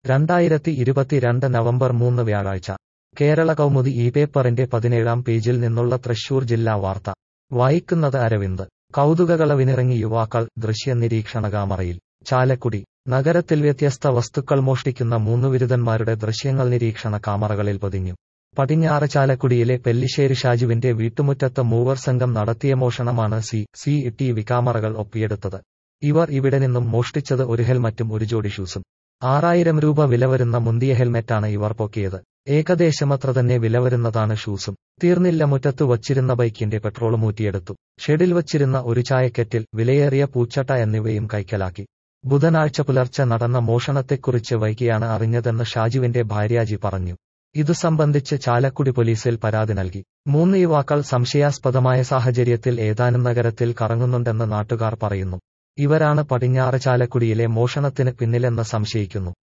രണ്ടായിരത്തി ഇരുപത്തിരണ്ട് നവംബർ മൂന്ന് വ്യാഴാഴ്ച കേരള കൗമുദി ഈ പേപ്പറിന്റെ പതിനേഴാം പേജിൽ നിന്നുള്ള തൃശൂർ ജില്ലാ വാർത്ത വായിക്കുന്നത് അരവിന്ദ് കൗതുകകളവിനിറങ്ങി യുവാക്കൾ ദൃശ്യ നിരീക്ഷണ കാമറയിൽ ചാലക്കുടി നഗരത്തിൽ വ്യത്യസ്ത വസ്തുക്കൾ മോഷ്ടിക്കുന്ന മൂന്ന് വിരുദ്ധന്മാരുടെ ദൃശ്യങ്ങൾ നിരീക്ഷണ കാമറകളിൽ പതിഞ്ഞു പടിഞ്ഞാറ് ചാലക്കുടിയിലെ പെല്ലിശ്ശേരി ഷാജുവിന്റെ വീട്ടുമുറ്റത്ത് മൂവർ സംഘം നടത്തിയ മോഷണമാണ് സി സി ടി വി കാമറകൾ ഒപ്പിയെടുത്തത് ഇവർ ഇവിടെ നിന്നും മോഷ്ടിച്ചത് ഒരു ഹെൽമറ്റും ഒരു ജോഡി ഷൂസും ആറായിരം രൂപ വില വരുന്ന മുന്തിയ ഹെൽമെറ്റാണ് ഇവർ പൊക്കിയത് ഏകദേശമത്ര തന്നെ വില വരുന്നതാണ് ഷൂസും തീർന്നില്ല മുറ്റത്ത് വച്ചിരുന്ന ബൈക്കിന്റെ പെട്രോളും ഊറ്റിയെടുത്തു ഷെഡിൽ വച്ചിരുന്ന ഒരു ചായക്കെറ്റിൽ വിലയേറിയ പൂച്ചട്ട എന്നിവയും കൈക്കലാക്കി ബുധനാഴ്ച പുലർച്ചെ നടന്ന മോഷണത്തെക്കുറിച്ച് വൈകിയാണ് അറിഞ്ഞതെന്ന് ഷാജുവിന്റെ ഭാര്യാജി പറഞ്ഞു ഇതു സംബന്ധിച്ച് ചാലക്കുടി പോലീസിൽ പരാതി നൽകി മൂന്ന് യുവാക്കൾ സംശയാസ്പദമായ സാഹചര്യത്തിൽ ഏതാനും നഗരത്തിൽ കറങ്ങുന്നുണ്ടെന്ന് നാട്ടുകാർ പറയുന്നു ഇവരാണ് പടിഞ്ഞാറ് ചാലക്കുടിയിലെ മോഷണത്തിന് പിന്നിലെന്ന് സംശയിക്കുന്നു